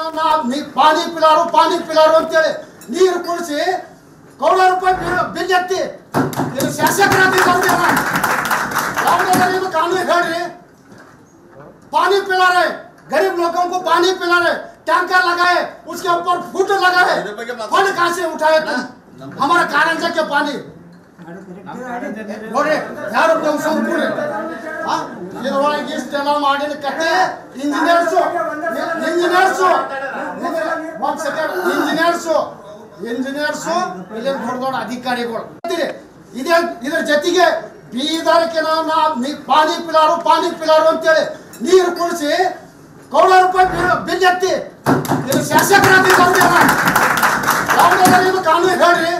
ನಾ- ನೀ ಪಾನಿ ಪಿಲಾರು ಪಾನಿ ಪಿಲಾರು ಅಂತೇಳಿ ನೀರು ಕುಡಿಸಿ ಕೌಳ ರೂಪಾಯಿ ಬಿಲ್- ಬಿಲ್ ಎತ್ತಿ ಇದು ಶಾಸಕರಾಗಿದ್ದಾರೆ ಯಾವುದಾದ್ರು ಇದು ಕಾನೂನು ಹೇಳ್ರಿ पानी पिला रहे गरीब लोगों को पानी पिला रहे टैंकर लगाए उसके ऊपर फुट लगाए फंड कहाँ से उठाए तुम हमारा कारण से क्या पानी ನೋಡ್ರಿ ಯಾರು ನೀವು ಸಂಪೂರ್ಣ ಇದ್ರೊಳಗೆ ಇಷ್ಟೆಲ್ಲ ಮಾಡಿದ ಕತೆ ಇಂಜಿನಿಯರ್ಸು ಇಂಜಿನಿಯರ್ಸು ಒಂದ್ ಸೆಕೆಂಡ್ ಇಂಜಿನಿಯರ್ಸು ಇಂಜಿನಿಯರ್ಸು ಇಲ್ಲಿ ದೊಡ್ಡ ದೊಡ್ಡ ಅಧಿಕಾರಿಗಳು ಇದೇ ಇದ್ರ ಜೊತೆಗೆ ಬೀದರ್ಕೆ ನಾ ನೀ ಪಾನಿ ಪಿಲಾರು ಪಾನಿ ಪಿಲಾರು ಅಂತೇಳಿ ನೀರು ಕುಡಿಸಿ ಕೌಳ ರೂಪಾಯಿ ಬಿಲ್- ಬಿಲ್ ಎತ್ತಿ ಇದು ಶಾಸಕರಾಗಿದ್ದಾರೆ ಯಾವುದಾದ್ರು ಇದು ಕಾನೂನು ಹೇಳ್ರಿ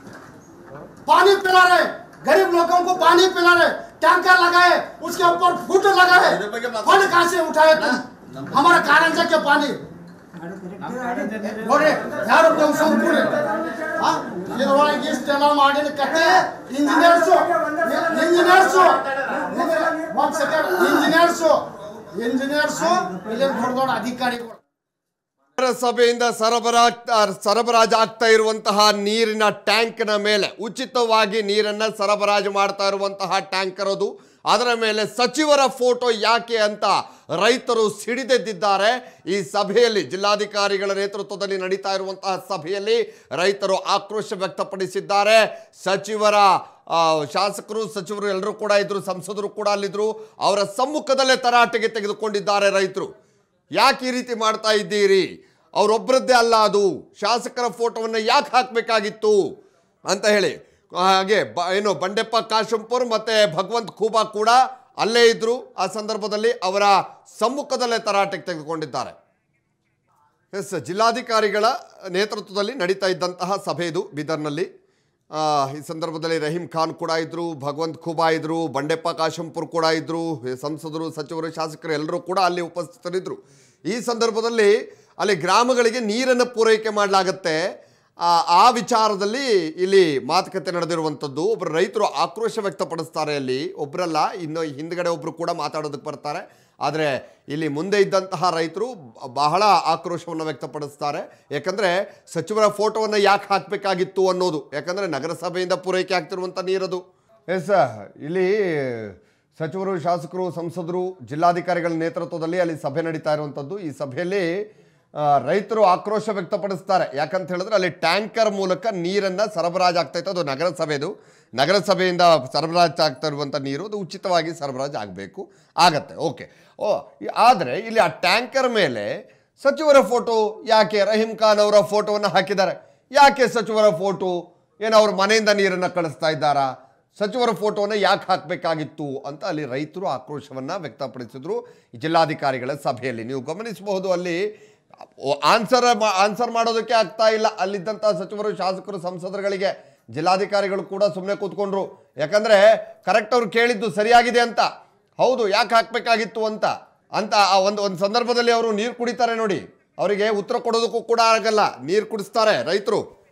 पानी पिला रहे गरीब लोगों को पानी पिला रहे टैंकर लगाए उसके ऊपर फुट लगाए फंड कहाँ से उठाए तुम हमारा कारण से क्या पानी ನೋಡ್ರಿ ಯಾರು ನೀವು ಸಂಪೂರ್ಣ ಇದ್ರೊಳಗೆ ಇಷ್ಟೆಲ್ಲ ಮಾಡಿದ ಕತೆ ಇಂಜಿನಿಯರ್ಸು ಇಂಜಿನಿಯರ್ಸು ಒಂದ್ ಸೆಕೆಂಡ್ ಇಂಜಿನಿಯರ್ಸು ಇಂಜಿನಿಯರ್ಸು ಇಲ್ಲಿ ದೊಡ್ಡ ದೊಡ್ಡ ಅಧಿಕಾರಿಗಳು ನಗರಸಭೆಯಿಂದ ಸರಬರಾಜ್ ಸರಬರಾಜಾಗ್ತಾ ಇರುವಂತಹ ನೀರಿನ ಟ್ಯಾಂಕ್ನ ಮೇಲೆ ಉಚಿತವಾಗಿ ನೀರನ್ನು ಸರಬರಾಜು ಮಾಡ್ತಾ ಇರುವಂತಹ ಟ್ಯಾಂಕರ್ ಅದು ಅದರ ಮೇಲೆ ಸಚಿವರ ಫೋಟೋ ಯಾಕೆ ಅಂತ ರೈತರು ಸಿಡಿದೆದ್ದಿದ್ದಾರೆ ಈ ಸಭೆಯಲ್ಲಿ ಜಿಲ್ಲಾಧಿಕಾರಿಗಳ ನೇತೃತ್ವದಲ್ಲಿ ನಡೀತಾ ಇರುವಂತಹ ಸಭೆಯಲ್ಲಿ ರೈತರು ಆಕ್ರೋಶ ವ್ಯಕ್ತಪಡಿಸಿದ್ದಾರೆ ಸಚಿವರ ಆ, ಶಾಸಕರು ಸಚಿವರು ಎಲ್ಲರೂ ಕೂಡ ಇದ್ರು ಸಂಸದರು ಕೂಡ ಅಲ್ಲಿದ್ರು ಅವರ ಸಮ್ಮುಖದಲ್ಲೇ ತರಾಟೆಗೆ ತೆಗೆದುಕೊಂಡಿದ್ದಾರೆ ರೈತರು ಯಾಕೆ ಈ ರೀತಿ ಮಾಡ್ತಾ ಇದ್ದೀರಿ ಅವರೊಬ್ಬರದ್ದೇ ಅಲ್ಲ ಅದು ಶಾಸಕರ ಫೋಟೋವನ್ನು ಯಾಕೆ ಹಾಕಬೇಕಾಗಿತ್ತು ಅಂತ ಹೇಳಿ ಹಾಗೆ ಬ ಏನು ಬಂಡೆಪ್ಪ ಕಾಶಂಪುರ್ ಮತ್ತು ಭಗವಂತ್ ಖೂಬಾ ಕೂಡ ಅಲ್ಲೇ ಇದ್ದರು ಆ ಸಂದರ್ಭದಲ್ಲಿ ಅವರ ಸಮ್ಮುಖದಲ್ಲೇ ತರಾಟೆಗೆ ತೆಗೆದುಕೊಂಡಿದ್ದಾರೆ ಎಸ್ ಜಿಲ್ಲಾಧಿಕಾರಿಗಳ ನೇತೃತ್ವದಲ್ಲಿ ನಡೀತಾ ಇದ್ದಂತಹ ಸಭೆ ಇದು ಬೀದರ್ನಲ್ಲಿ ಆ, ಈ ಸಂದರ್ಭದಲ್ಲಿ ರಹೀಂ ಖಾನ್ ಕೂಡ ಇದ್ದರು ಭಗವಂತ್ ಖೂಬಾ ಇದ್ದರು ಬಂಡೆಪ್ಪ ಕಾಶಂಪುರ್ ಕೂಡ ಇದ್ದರು ಸಂಸದರು ಸಚಿವರು ಶಾಸಕರು ಎಲ್ಲರೂ ಕೂಡ ಅಲ್ಲಿ ಉಪಸ್ಥಿತರಿದ್ದರು ಈ ಸಂದರ್ಭದಲ್ಲಿ ಅಲ್ಲಿ ಗ್ರಾಮಗಳಿಗೆ ನೀರನ್ನು ಪೂರೈಕೆ ಮಾಡಲಾಗತ್ತೆ ಆ ಆ ವಿಚಾರದಲ್ಲಿ ಇಲ್ಲಿ ಮಾತುಕತೆ ನಡೆದಿರುವಂಥದ್ದು ಒಬ್ಬರು ರೈತರು ಆಕ್ರೋಶ ವ್ಯಕ್ತಪಡಿಸ್ತಾರೆ ಅಲ್ಲಿ ಒಬ್ಬರಲ್ಲ ಇನ್ನು ಹಿಂದ್ಗಡೆ ಒಬ್ಬರು ಕೂಡ ಮಾತಾಡೋದಕ್ಕೆ ಬರ್ತಾರೆ ಆದರೆ ಇಲ್ಲಿ ಮುಂದೆ ಇದ್ದಂತಹ ರೈತರು ಬ- ಬಹಳ ಆಕ್ರೋಶವನ್ನು ವ್ಯಕ್ತಪಡಿಸ್ತಾರೆ ಯಾಕಂದರೆ ಸಚಿವರ ಫೋಟೋವನ್ನು ಯಾಕೆ ಹಾಕಬೇಕಾಗಿತ್ತು ಅನ್ನೋದು ಯಾಕಂದರೆ ನಗರಸಭೆಯಿಂದ ಪೂರೈಕೆ ಆಗ್ತಿರುವಂಥ ನೀರದು ಎಸ್ ಇಲ್ಲಿ ಸಚಿವರು ಶಾಸಕರು ಸಂಸದರು ಜಿಲ್ಲಾಧಿಕಾರಿಗಳ ನೇತೃತ್ವದಲ್ಲಿ ಅಲ್ಲಿ ಸಭೆ ನಡೀತಾ ಇರುವಂಥದ್ದು ಈ ಸಭೆಯಲ್ಲಿ ಆ, ರೈತರು ಆಕ್ರೋಶ ವ್ಯಕ್ತಪಡಿಸ್ತಾರೆ ಯಾಕಂತ ಹೇಳಿದ್ರೆ ಅಲ್ಲಿ ಟ್ಯಾಂಕರ್ ಮೂಲಕ ನೀರನ್ನು ಸರಬರಾಜು ಆಗ್ತಾ ಇತ್ತು ಅದು ನಗರಸಭೆದು ನಗರಸಭೆಯಿಂದ ಸರಬರಾಜು ಆಗ್ತಾ ಇರುವಂಥ ನೀರು ಅದು ಉಚಿತವಾಗಿ ಸರಬರಾಜು ಆಗಬೇಕು ಆಗತ್ತೆ ಓಕೆ ಓ ಆದರೆ ಇಲ್ಲಿ ಆ ಟ್ಯಾಂಕರ್ ಮೇಲೆ ಸಚಿವರ ಫೋಟೋ ಯಾಕೆ ರಹೀಂ ಖಾನ್ ಅವರ ಫೋಟೋವನ್ನು ಹಾಕಿದ್ದಾರೆ ಯಾಕೆ ಸಚಿವರ ಫೋಟೋ ಏನು ಅವ್ರ ಮನೆಯಿಂದ ನೀರನ್ನು ಕಳಿಸ್ತಾ ಇದ್ದಾರಾ ಸಚಿವರ ಫೋಟೋನ ಯಾಕೆ ಹಾಕಬೇಕಾಗಿತ್ತು ಅಂತ ಅಲ್ಲಿ ರೈತರು ಆಕ್ರೋಶವನ್ನು ವ್ಯಕ್ತಪಡಿಸಿದ್ರು ಈ ಜಿಲ್ಲಾಧಿಕಾರಿಗಳ ಸಭೆಯಲ್ಲಿ ನೀವು ಗಮನಿಸಬಹುದು ಅಲ್ಲಿ ಆನ್ಸರ್ ಆನ್ಸರ್ ಮಾಡೋದಕ್ಕೆ ಆಗ್ತಾ ಇಲ್ಲ ಅಲ್ಲಿದ್ದಂಥ ಸಚಿವರು ಶಾಸಕರು ಸಂಸದರುಗಳಿಗೆ ಜಿಲ್ಲಾಧಿಕಾರಿಗಳು ಕೂಡ ಸುಮ್ಮನೆ ಕೂತ್ಕೊಂಡ್ರು ಯಾಕಂದ್ರೆ ಕರೆಕ್ಟ್ ಅವ್ರು ಕೇಳಿದ್ದು ಸರಿಯಾಗಿದೆ ಅಂತ ಹೌದು ಯಾಕೆ ಹಾಕಬೇಕಾಗಿತ್ತು ಅಂತ ಅಂತ ಆ ಒಂದು ಒಂದು ಸಂದರ್ಭದಲ್ಲಿ ಅವರು ನೀರು ಕುಡಿತಾರೆ ನೋಡಿ ಅವರಿಗೆ ಉತ್ತರ ಕೊಡೋದಕ್ಕೂ ಕೂಡ ಆಗಲ್ಲ ನೀರು ಕುಡಿಸ್ತಾರೆ ರೈತರು